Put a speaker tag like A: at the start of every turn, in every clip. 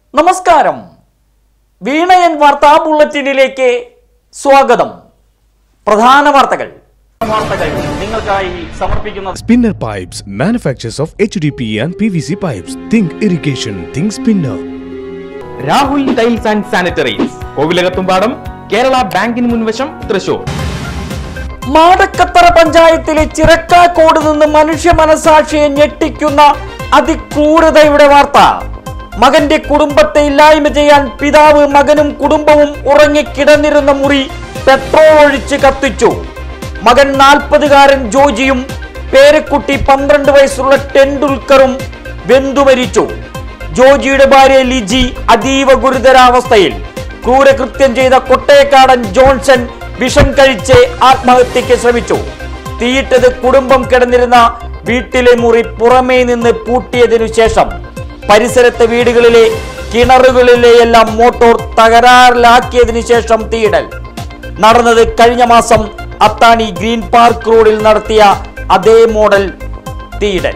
A: നമസ്കാരം വീണയൻ വാർത്താ ബുള്ളറ്റിനിലേക്ക് സ്വാഗതം പ്രധാന വാർത്തകൾ വാർത്തകൾ നിങ്ങൾക്കായി സമർപ്പിക്കുന്നത്
B: Spinner Pipes manufactures of HDP and PVC pipes. Think irrigation, think spinner.
C: Rahul tiles and sanitaries Kovilakathumpadam Kerala ബാങ്കിന് മുൻവശം തൃശൂർ
A: മാടക്കത്തറ പഞ്ചായത്തിലെ ചിറക്കാക്കോട് നിന്ന് മനുഷ്യ മനസാക്ഷിയെ ഞെട്ടിക്കുന്ന അതിക്രൂരതയുടെ വാർത്ത മകന്റെ കുടുംബത്തെ ഇല്ലായ്മ ചെയ്യാൻ പിതാവ് മകനും കുടുംബവും ഉറങ്ങിക്കിടന്നിരുന്ന മുറി പെട്രോൾ ഒഴിച്ച് കത്തിച്ചു മകൻ നാൽപ്പതുകാരൻ ജോജിയും പേരക്കുട്ടി പന്ത്രണ്ട് വയസ്സുള്ള ടെണ്ടുൽക്കറും വെന്തു മരിച്ചു ജോജിയുടെ ഭാര്യ ലിജി അതീവ ഗുരുതരാവസ്ഥയിൽ ക്രൂരകൃത്യം ചെയ്ത കൊട്ടയക്കാടൻ ജോൺസൺ വിഷം കഴിച്ച് ആത്മഹത്യക്ക് ശ്രമിച്ചു തീയിട്ടത് കുടുംബം കിടന്നിരുന്ന വീട്ടിലെ മുറി പുറമേ നിന്ന് പൂട്ടിയതിനു ശേഷം പരിസരത്തെ വീടുകളിലെ കിണറുകളിലെയെല്ലാം മോട്ടോർ തകരാറിലാക്കിയതിനു ശേഷം തീയിടൽ നടന്നത് കഴിഞ്ഞ മാസം അത്താണി ഗ്രീൻ പാർക്ക് റോഡിൽ നടത്തിയ അതേ മോഡൽ തീയിടൽ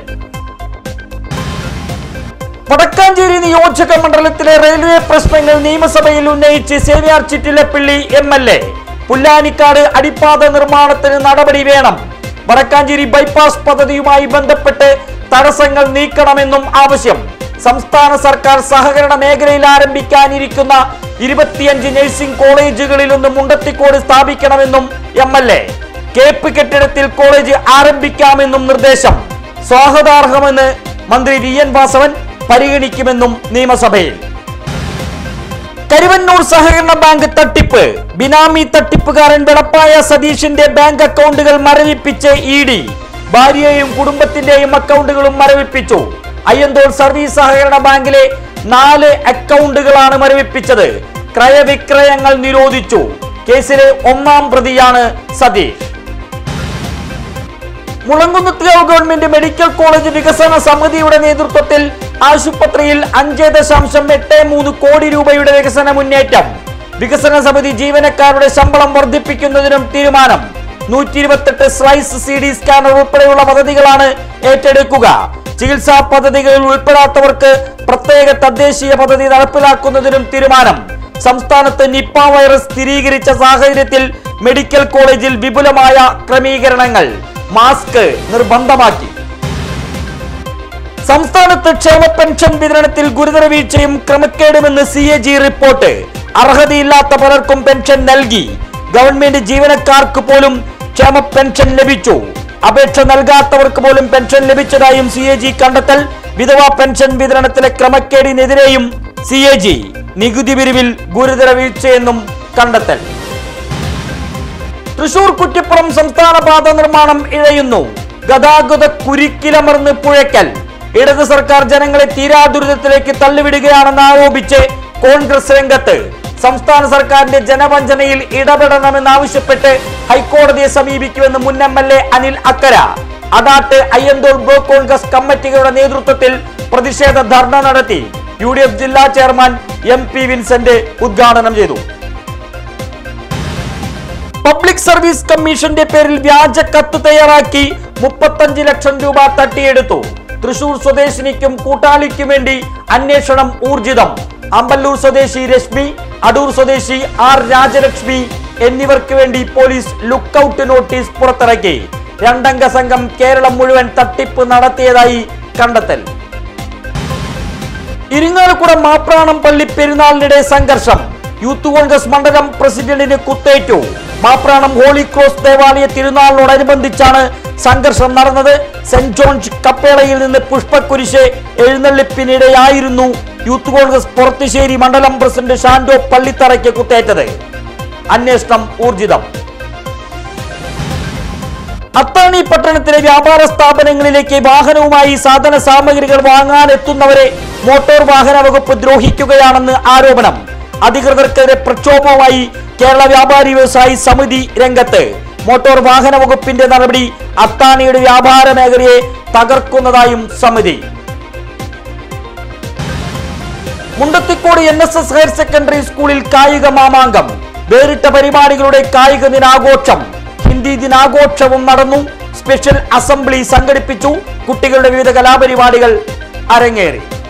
A: വടക്കാഞ്ചേരി നിയോജക മണ്ഡലത്തിലെ റെയിൽവേ പ്രശ്നങ്ങൾ നിയമസഭയിൽ ഉന്നയിച്ച് Xavier Chittilappilly M L A Pullanikkad അടിപ്പാത നിർമ്മാണത്തിന് നടപടി വേണം വടക്കാഞ്ചേരി ബൈപ്പാസ് പദ്ധതിയുമായി ബന്ധപ്പെട്ട് തടസ്സങ്ങൾ നീക്കണമെന്നും ആവശ്യം സംസ്ഥാന സർക്കാർ സഹകരണ മേഖലയിൽ ആരംഭിക്കാനിരിക്കുന്ന ഇരുപത്തിയഞ്ച് നഴ്സിംഗ് കോളേജുകളിലൊന്ന് മുണ്ടത്തിക്കോട് സ്ഥാപിക്കണമെന്നും എം എൽ എ കേപ്പ് കെട്ടിടത്തിൽ കോളേജ് ആരംഭിക്കാമെന്നും നിർദ്ദേശം സ്വാഗതാർഹമെന്ന് മന്ത്രി വി എൻ വാസവൻ പരിഗണിക്കുമെന്നും നിയമസഭയിൽ കരുവന്നൂർ സഹകരണ ബാങ്ക് തട്ടിപ്പ് ബിനാമി തട്ടിപ്പുകാരൻ വെളപ്പായ സതീഷിന്റെ ബാങ്ക് അക്കൗണ്ടുകൾ മരവിപ്പിച്ച് ഇ ഡി ഭാര്യയെയും കുടുംബത്തിന്റെയും അക്കൗണ്ടുകളും മരവിപ്പിച്ചു അയ്യന്തോൾ സർവീസ് സഹകരണ ബാങ്കിലെ നാല് അക്കൗണ്ടുകളാണ് മരവിപ്പിച്ചത് ക്രയവിക്രയങ്ങൾ നിരോധിച്ചു കേസിലെ ഒന്നാം പ്രതിയാണ് Satheesh Mulankunnathukavu government medical college വികസന സമിതിയുടെ നേതൃത്വത്തിൽ ആശുപത്രിയിൽ അഞ്ച് ദശാംശം എട്ട് മൂന്ന് കോടി രൂപയുടെ വികസന മുന്നേറ്റം വികസന സമിതി ജീവനക്കാരുടെ ശമ്പളം വർദ്ധിപ്പിക്കുന്നതിനും തീരുമാനം നൂറ്റി ഇരുപത്തെട്ട് സ്ലൈസ് സി ഡി സ്കാനർ ഉൾപ്പെടെയുള്ള പദ്ധതികളാണ് ഏറ്റെടുക്കുക ചികിത്സാ പദ്ധതികളിൽ ഉൾപ്പെടാത്തവർക്ക് പ്രത്യേക തദ്ദേശീയ പദ്ധതി നടപ്പിലാക്കുന്നതിനും തീരുമാനം സംസ്ഥാനത്ത് നിപ്പ വൈറസ് സ്ഥിരീകരിച്ച സാഹചര്യത്തിൽ മെഡിക്കൽ കോളേജിൽ വിപുലമായ ക്രമീകരണങ്ങൾ മാസ്ക് നിർബന്ധമാക്കി സംസ്ഥാനത്ത് ക്ഷേമ പെൻഷൻ വിതരണത്തിൽ ഗുരുതര വീഴ്ചയും ക്രമക്കേടുമെന്ന് സി എ ജി റിപ്പോർട്ട് അർഹതയില്ലാത്ത പലർക്കും പെൻഷൻ നൽകി ഗവൺമെന്റ് ജീവനക്കാർക്ക് പോലും ക്ഷേമ പെൻഷൻ ലഭിച്ചു അപേക്ഷ നൽകാത്തവർക്ക് പോലും പെൻഷൻ ലഭിച്ചതായും സി എ ജി കണ്ടെത്തൽ വിധവാ പെൻഷൻ വിതരണത്തിലെ ക്രമക്കേടിനെതിരെയും സി എ ജി നികുതി പിരിവിൽ ഗുരുതര വീഴ്ചയെന്നും കണ്ടെത്തൽ തൃശൂർ കുറ്റിപ്പുറം സംസ്ഥാന പാത നിർമ്മാണം ഇഴയുന്നു ഗതാഗത കുരുക്കിലമർന്ന് പുഴയ്ക്കൽ ഇടത് സർക്കാർ ജനങ്ങളെ തീരാ ദുരിതത്തിലേക്ക് തള്ളിവിടുകയാണെന്ന് ആരോപിച്ച് കോൺഗ്രസ് രംഗത്ത് സംസ്ഥാന സർക്കാരിന്റെ ജനവഞ്ചനയിൽ ഇടപെടണമെന്നാവശ്യപ്പെട്ട് ഹൈക്കോടതിയെ സമീപിക്കുമെന്ന് മുൻ M L A Anil Akkara Adat Ayyanthole block Congress കമ്മിറ്റികളുടെ നേതൃത്വത്തിൽ പ്രതിഷേധ ധർണ നടത്തി യു ഡി എഫ് ജില്ലാ ചെയർമാൻ എം പി വിൻസെന്റ് ഉദ്ഘാടനം ചെയ്തു പബ്ലിക് സർവീസ് കമ്മീഷന്റെ പേരിൽ വ്യാജ കത്ത് തയ്യാറാക്കി മുപ്പത്തഞ്ച് ലക്ഷം രൂപ തട്ടിയെടുത്തു തൃശൂർ സ്വദേശിനിക്കും കൂട്ടാളിക്കും വേണ്ടി അന്വേഷണം ഊർജിതം അമ്പല്ലൂർ സ്വദേശി രശ്മി അടൂർ സ്വദേശി ആർ രാജലക്ഷ്മി എന്നിവർക്ക് വേണ്ടി പോലീസ് ലുക്കൌട്ട് നോട്ടീസ് പുറത്തിറക്കി രണ്ടംഗ സംഘം കേരളം മുഴുവൻ തട്ടിപ്പ് നടത്തിയതായി കണ്ടെത്തൽ ഇരിങ്ങാലക്കുട മാപ്രാണം പള്ളി പെരുന്നാളിനിടെ സംഘർഷം യൂത്ത് കോൺഗ്രസ് മണ്ഡലം പ്രസിഡന്റിന് കുത്തേറ്റു മാപ്രാണം ഹോളി ക്രോസ് ദേവാലയ തിരുനാളിനോടനുബന്ധിച്ചാണ് സംഘർഷം നടന്നത് സെന്റ് ജോൺസ് കപ്പേളയിൽ നിന്ന് പുഷ്പക്കുരിശ് എഴുന്നള്ളിപ്പിനിടെയായിരുന്നു യൂത്ത് കോൺഗ്രസ് പുറത്തുശ്ശേരി മണ്ഡലം പ്രസിഡന്റ് ഷാൻഡോ പള്ളിത്തറയ്ക്ക് കുത്തേറ്റത് അന്വേഷണം ഊർജിതം അത്താണി പട്ടണത്തിലെ വ്യാപാര സ്ഥാപനങ്ങളിലേക്ക് വാഹനവുമായി സാധന സാമഗ്രികൾ വാങ്ങാൻ എത്തുന്നവരെ മോട്ടോർ വാഹന വകുപ്പ് ദ്രോഹിക്കുകയാണെന്ന് ആരോപണം അധികൃതർക്കെതിരെ പ്രക്ഷോഭവുമായി കേരള വ്യാപാരി വ്യവസായി സമിതി രംഗത്ത് മോട്ടോർ വാഹന വകുപ്പിന്റെ നടപടി അത്താണിയുടെ വ്യാപാര മേഖലയെ തകർക്കുന്നതായും സമിതി Mundathikode N S S higher secondary സ്കൂളിൽ കായിക മാമാങ്കം വേറിട്ട പരിപാടികളുടെ കായിക ദിനാഘോഷം ഹിന്ദി ദിനാഘോഷവും നടന്നു സ്പെഷ്യൽ അസംബ്ലി സംഘടിപ്പിച്ചു കുട്ടികളുടെ വിവിധ കലാപരിപാടികൾ അരങ്ങേറി